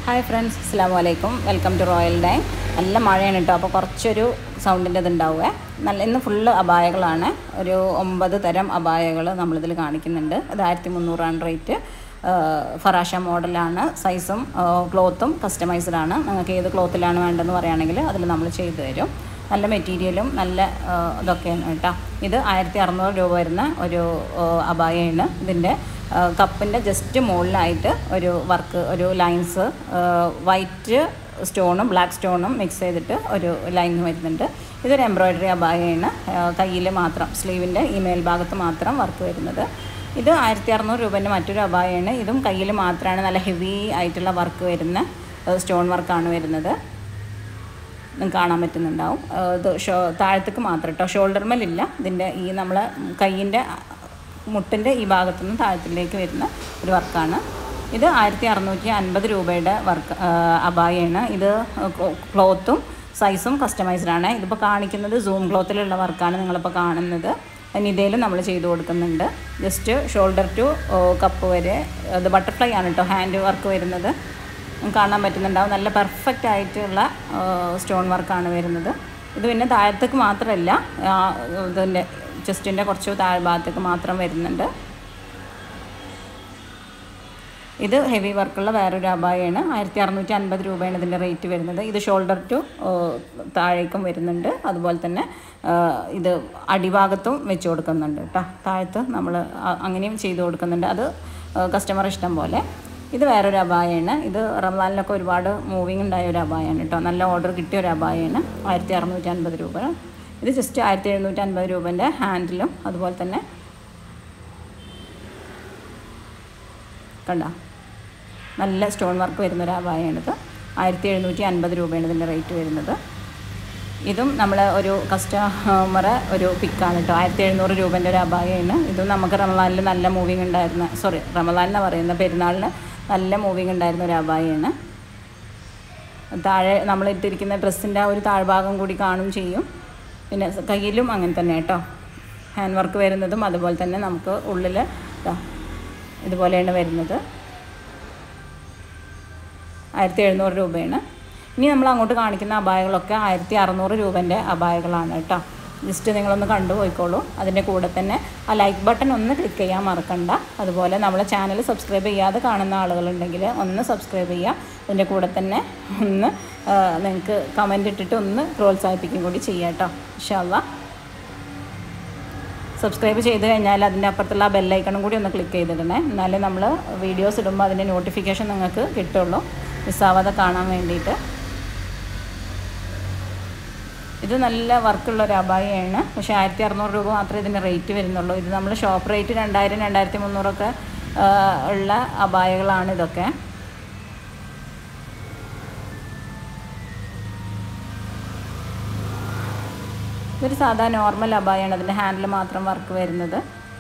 hi friends അസ്സാം വലൈക്കും welcome to royal dine നല്ല മഴയാണ് കേട്ടോ അപ്പോൾ കുറച്ചൊരു സൗണ്ടിൻ്റെ ഇത് ഉണ്ടാവുക നല്ല ഇന്ന് ഫുള്ള് അപായകളാണ് ഒരു ഒമ്പത് തരം അപായകൾ നമ്മളിതിൽ കാണിക്കുന്നുണ്ട് അത് ആയിരത്തി മുന്നൂറാണ് റേറ്റ് ഫറാഷ മോഡലാണ് സൈസും ക്ലോത്തും കസ്റ്റമൈസ്ഡ് ആണ് നിങ്ങൾക്ക് ഏത് ക്ലോത്തിലാണ് വേണ്ടതെന്ന് പറയുകയാണെങ്കിൽ അതിൽ നമ്മൾ ചെയ്തു തരും നല്ല മെറ്റീരിയലും നല്ല ആ, ഇതൊക്കെയാണ് കേട്ടോ ഇത് ആയിരത്തി അറുന്നൂറ് രൂപ വരുന്ന ഒരു ആ, അബായയാണ് ഇതിൻ്റെ കപ്പിൻ്റെ ജസ്റ്റ് മുകളിലായിട്ട് ഒരു വർക്ക് ഒരു ലൈൻസ് വൈറ്റ് സ്റ്റോണും ബ്ലാക്ക് സ്റ്റോണും മിക്സ് ചെയ്തിട്ട് ഒരു ലൈൻ വരുന്നുണ്ട് ഇതൊരു എംബ്രോയ്ഡറി അബായയാണ് കയ്യിൽ മാത്രം സ്ലീവിൻ്റെ ഈ മേൽഭാഗത്ത് മാത്രം വർക്ക് വരുന്നത് ഇത് ആയിരത്തി അറുന്നൂറ് രൂപേൻ്റെ മറ്റൊരു അബായയാണ് ഇതും കയ്യിൽ മാത്രമാണ് നല്ല ഹെവി ആയിട്ടുള്ള വർക്ക് വരുന്ന സ്റ്റോൺ വർക്കാണ് വരുന്നത് നിങ്ങൾക്ക് കാണാൻ പറ്റുന്നുണ്ടാവും ആ, ഇത് ഷോ താഴത്തേക്ക് മാത്രം കേട്ടോ ഷോൾഡർമേലില്ല ഇതിൻ്റെ ഈ നമ്മളെ കയ്യിൻ്റെ മുട്ടിൻ്റെ ഈ ഭാഗത്തു നിന്ന് താഴത്തിലേക്ക് വരുന്ന ഒരു വർക്കാണ് ഇത് ആയിരത്തി അറുന്നൂറ്റി അൻപത് രൂപയുടെ വർക്ക് അബായാണ് ഇത് ക്ലോത്തും സൈസും കസ്റ്റമൈസ്ഡ് ആണ് ഇതിപ്പോൾ കാണിക്കുന്നത് സൂം ക്ലോത്തിലുള്ള വർക്കാണ് നിങ്ങളിപ്പോൾ കാണുന്നത് നിതയിലും നമ്മൾ ചെയ്ത് കൊടുക്കുന്നുണ്ട് ജസ്റ്റ് ഷോൾഡർ ടു കപ്പ് വരെ അത് ബട്ടർഫ്ലൈ ആണ് കേട്ടോ ഹാൻഡ് വർക്ക് വരുന്നത് നിങ്ങൾക്ക് കാണാൻ പറ്റുന്നുണ്ടാവും നല്ല പെർഫെക്റ്റ് ആയിട്ടുള്ള സ്റ്റോൺ വർക്കാണ് വരുന്നത് ഇത് പിന്നെ താഴത്തേക്ക് മാത്രമല്ല ആ, ഇതിൻ്റെ ചെസ്റ്റിൻ്റെ കുറച്ച് താഴ്ഭാഗത്തേക്ക് മാത്രം വരുന്നുണ്ട് ഇത് ഹെവി വർക്കുള്ള വേറൊരു അബായാണ് ആയിരത്തി അറുന്നൂറ്റി അൻപത് രൂപയാണ് ഇതിൻ്റെ റേറ്റ് വരുന്നത് ഇത് ഷോൾഡർ ടു താഴേക്കും വരുന്നുണ്ട് അതുപോലെ തന്നെ ആ, ഇത് അടിഭാഗത്തും വെച്ച് കൊടുക്കുന്നുണ്ട് കേട്ടോ താഴത്ത് നമ്മൾ അങ്ങനെയും ചെയ്ത് കൊടുക്കുന്നുണ്ട് അത് കസ്റ്റമർ ഇഷ്ടം പോലെ ഇത് വേറൊരു അബായാണ് ഇത് റംസാനിലൊക്കെ ഒരുപാട് മൂവിങ് ഉണ്ടായ ഒരു അബായാണ് കേട്ടോ നല്ല ഓർഡർ കിട്ടിയ ഒരു അബായാണ് ആയിരത്തി അറുന്നൂറ്റി അൻപത് രൂപ ഇത് ജസ്റ്റ് ആയിരത്തി എഴുന്നൂറ്റി അൻപത് രൂപേൻ്റെ ഹാൻഡിലും അതുപോലെ തന്നെ കണ്ട നല്ല സ്റ്റോൺ വർക്ക് വരുന്ന ഒരു അബായാണിത് ആയിരത്തി എഴുന്നൂറ്റി അൻപത് രൂപയാണ് ഇതിൻ്റെ റേറ്റ് വരുന്നത് ഇതും നമ്മൾ ഒരു കസ്റ്റമറെ ഒരു പിക്കാണ് കേട്ടോ ആയിരത്തി എഴുന്നൂറ് രൂപേൻ്റെ ഒരു അബായയാണ് ഇതും നമുക്ക് റമദാനിൽ നല്ല മൂവിങ് ഉണ്ടായിരുന്ന സോറി റമദാനിന്ന് പറയുന്ന പെരുന്നാളിന് നല്ല മൂവിങ് ഉണ്ടായിരുന്ന ഒരു അബായയാണ് താഴെ നമ്മൾ ഇട്ടിരിക്കുന്ന ഡ്രസ്സിൻ്റെ ആ ഒരു താഴ്ഭാഗം കൂടി കാണും ചെയ്യും പിന്നെ കയ്യിലും അങ്ങനെ തന്നെ കേട്ടോ ഹാൻഡ് വർക്ക് വരുന്നതും അതുപോലെ തന്നെ നമുക്ക് ഉള്ളിൽ ദാ ഇതുപോലെയാണ് വരുന്നത് ആയിരത്തി എഴുന്നൂറ് രൂപയാണ് ഇനി നമ്മൾ അങ്ങോട്ട് കാണിക്കുന്ന അപായകളൊക്കെ ആയിരത്തി അറുന്നൂറ് രൂപേൻ്റെ അപായകളാണ് കേട്ടോ ജസ്റ്റ് നിങ്ങളൊന്ന് കണ്ടു പോയിക്കോളൂ അതിൻ്റെ കൂടെ തന്നെ ആ ലൈക്ക് ബട്ടൺ ഒന്ന് ക്ലിക്ക് ചെയ്യാൻ മറക്കണ്ട അതുപോലെ നമ്മളെ ചാനൽ സബ്സ്ക്രൈബ് ചെയ്യാതെ കാണുന്ന ആളുകളുണ്ടെങ്കിൽ ഒന്ന് സബ്സ്ക്രൈബ് ചെയ്യുക അതിൻ്റെ കൂടെ തന്നെ ഒന്ന് നിങ്ങൾക്ക് കമൻ്റ് ഇട്ടിട്ട് ഒന്ന് പ്രോത്സാഹിപ്പിക്കും കൂടി ചെയ്യാം കേട്ടോ ഇൻഷാല്ലാ സബ്സ്ക്രൈബ് ചെയ്ത് കഴിഞ്ഞാൽ അതിൻ്റെ അപ്പുറത്തുള്ള ആ ബെല്ലൈക്കണും കൂടി ഒന്ന് ക്ലിക്ക് ചെയ്തിടണേ എന്നാലേ നമ്മൾ വീഡിയോസ് ഇടുമ്പോൾ അതിൻ്റെ നോട്ടിഫിക്കേഷൻ നിങ്ങൾക്ക് കിട്ടുള്ളൂ മിസ്സാവാതെ കാണാൻ വേണ്ടിയിട്ട് ഇത് നല്ല വർക്കുള്ള ഒരു അബായയാണ് പക്ഷേ ആയിരത്തി അറുന്നൂറ് രൂപ മാത്രമേ ഇതിൻ്റെ റേറ്റ് വരുന്നുള്ളൂ ഇത് നമ്മൾ ഷോപ്പ് റേറ്റ് രണ്ടായിരം രണ്ടായിരത്തി മുന്നൂറൊക്കെ ആ, ഉള്ള അബായകളാണ് ഇതൊക്കെ ഇതൊരു സാധാ നോർമൽ അബായാണ് അതിൻ്റെ ഹാൻഡിൽ മാത്രം വർക്ക് വരുന്നത്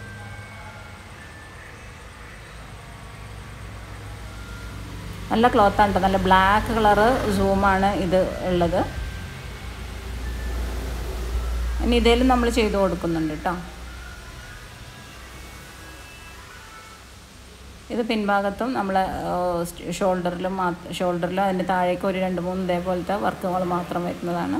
നല്ല ക്ലോത്താണ് കേട്ടോ നല്ല ബ്ലാക്ക് കളറ് സൂമാണ് ഇത് ഉള്ളത് ഇനി ഇതേലും നമ്മൾ ചെയ്ത് കൊടുക്കുന്നുണ്ട് കേട്ടോ ഇത് പിൻഭാഗത്തും നമ്മൾ ഷോൾഡറിലും മാത്ര ഷോൾഡറിലും അതിൻ്റെ താഴേക്ക് ഒരു രണ്ട് മൂന്ന് ഇതേപോലത്തെ വർക്കുകൾ മാത്രം വരുന്നതാണ്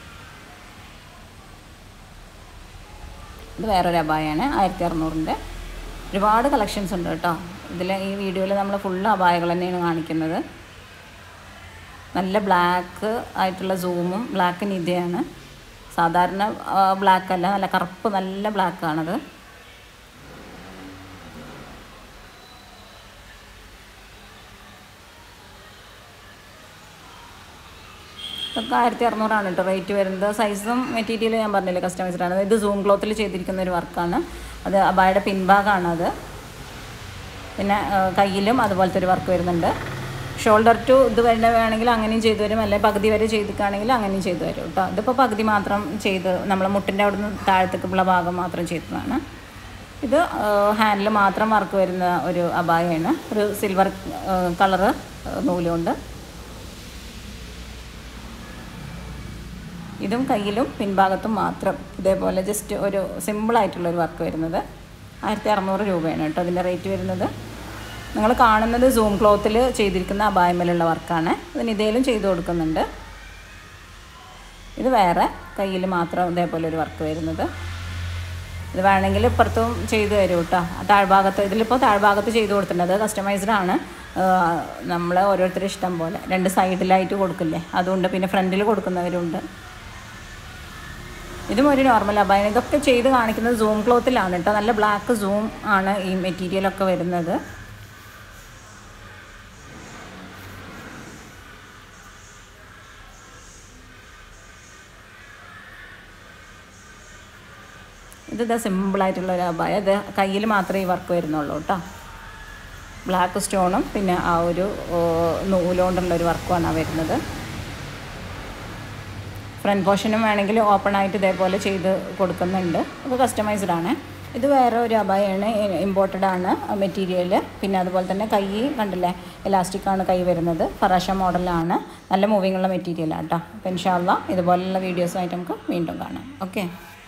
ഇത് വേറൊരു അബായാണ് ആയിരത്തി അറുന്നൂറിൻ്റെ ഒരുപാട് കളക്ഷൻസ് ഉണ്ട് കേട്ടോ ഇതിൽ ഈ വീഡിയോയിൽ നമ്മൾ ഫുള്ള് അബായകൾ തന്നെയാണ് കാണിക്കുന്നത് നല്ല ബ്ലാക്ക് ആയിട്ടുള്ള സൂമും ബ്ലാക്ക് നിതയാണ് സാധാരണ ബ്ലാക്ക് അല്ല നല്ല കറുപ്പ് നല്ല ബ്ലാക്കാണത് ഇതൊക്കെ ആയിരത്തി അറുന്നൂറാണ് കേട്ടോ റേറ്റ് വരുന്നത് സൈസും മെറ്റീരിയലും ഞാൻ പറഞ്ഞില്ലേ കസ്റ്റമൈസ്ഡ് ആണ് ഇത് സൂം ക്ലോത്തിൽ ചെയ്തിരിക്കുന്ന ഒരു വർക്കാണ് അത് അബായുടെ പിൻഭാഗമാണ് അത് പിന്നെ ആ, കയ്യിലും അതുപോലത്തെ ഒരു വർക്ക് വരുന്നുണ്ട് ഷോൾഡർ ടു ഇത് വരെ വേണമെങ്കിൽ അങ്ങനെയും ചെയ്തു തരും അല്ലെങ്കിൽ പകുതി വരെ ചെയ്തിട്ടാണെങ്കിൽ അങ്ങനെയും ചെയ്തു തരും കേട്ടോ ഇതിപ്പോൾ പകുതി മാത്രം ചെയ്ത് നമ്മൾ മുട്ടിൻ്റെ അവിടെ നിന്ന് താഴത്തേക്കുള്ള ഭാഗം മാത്രം ചെയ്തതാണ് ഇത് ഹാൻഡിൽ മാത്രം വർക്ക് വരുന്ന ഒരു അബായയാണ് ഒരു സിൽവർ കളറ് നൂലുകൊണ്ട് ഇതും കയ്യിലും പിൻഭാഗത്തും മാത്രം ഇതേപോലെ ജസ്റ്റ് ഒരു സിമ്പിളായിട്ടുള്ള ഒരു വർക്ക് വരുന്നത് ആയിരത്തി അറുന്നൂറ് രൂപയാണ് കേട്ടോ അതിൻ്റെ റേറ്റ് വരുന്നത് നിങ്ങൾ കാണുന്നത് സൂം ക്ലോത്തിൽ ചെയ്തിരിക്കുന്ന അബായമേലുള്ള വർക്കാണ് ഇതിന് ഇതേലും ചെയ്ത് കൊടുക്കുന്നുണ്ട് ഇത് വേറെ കയ്യിൽ മാത്രം ഇതേപോലെ ഒരു വർക്ക് വരുന്നത് ഇത് വേണമെങ്കിൽ ഇപ്പുറത്തും ചെയ്തു തരും കേട്ടോ താഴ്ഭാഗത്ത് ഇതിലിപ്പോൾ താഴ്ഭാഗത്ത് ചെയ്ത് കൊടുത്തിട്ടുണ്ട് അത് കസ്റ്റമൈസ്ഡ് ആണ് നമ്മൾ ഓരോരുത്തരുടെ ഇഷ്ടം പോലെ രണ്ട് സൈഡിലായിട്ട് കൊടുക്കില്ലേ അതുകൊണ്ട് പിന്നെ ഫ്രണ്ടിൽ കൊടുക്കുന്നവരുണ്ട് ഇതും ഒരു നോർമൽ അബായ ഇതൊക്കെ ചെയ്ത് കാണിക്കുന്നത് സൂം ക്ലോത്തിലാണ് കേട്ടോ നല്ല ബ്ലാക്ക് സൂം ആണ് ഈ മെറ്റീരിയലൊക്കെ വരുന്നത് ഇത് ഇതാ സിമ്പിളായിട്ടുള്ള ഒരു അബായ ഇത് കയ്യിൽ മാത്രമേ ഈ വർക്ക് വരുന്നുള്ളൂ കേട്ടോ ബ്ലാക്ക് സ്റ്റോണും പിന്നെ ആ ഒരു നൂലുകൊണ്ടുള്ള ഒരു വർക്കുമാണ് വരുന്നത് ഫ്രണ്ട് പോർഷനും വേണമെങ്കിൽ ഓപ്പൺ ആയിട്ട് ഇതേപോലെ ചെയ്ത് കൊടുക്കുന്നുണ്ട് അത് കസ്റ്റമൈസ്ഡ് ആണ് ഇത് വേറെ ഒരു അബായാണ് ഇമ്പോർട്ടഡ് ആണ് മെറ്റീരിയൽ പിന്നെ അതുപോലെ തന്നെ കൈ കണ്ടില്ലേ എലാസ്റ്റിക് ആണ് കൈ വരുന്നത് ഫറാഷ മോഡലാണ് നല്ല മൂവിങ് ഉള്ള മെറ്റീരിയലാണ് കേട്ടോ അപ്പോൾ ഇൻഷാല്ല ഇതുപോലുള്ള വീഡിയോസുമായിട്ട് നമുക്ക് വീണ്ടും കാണാം ഓക്കെ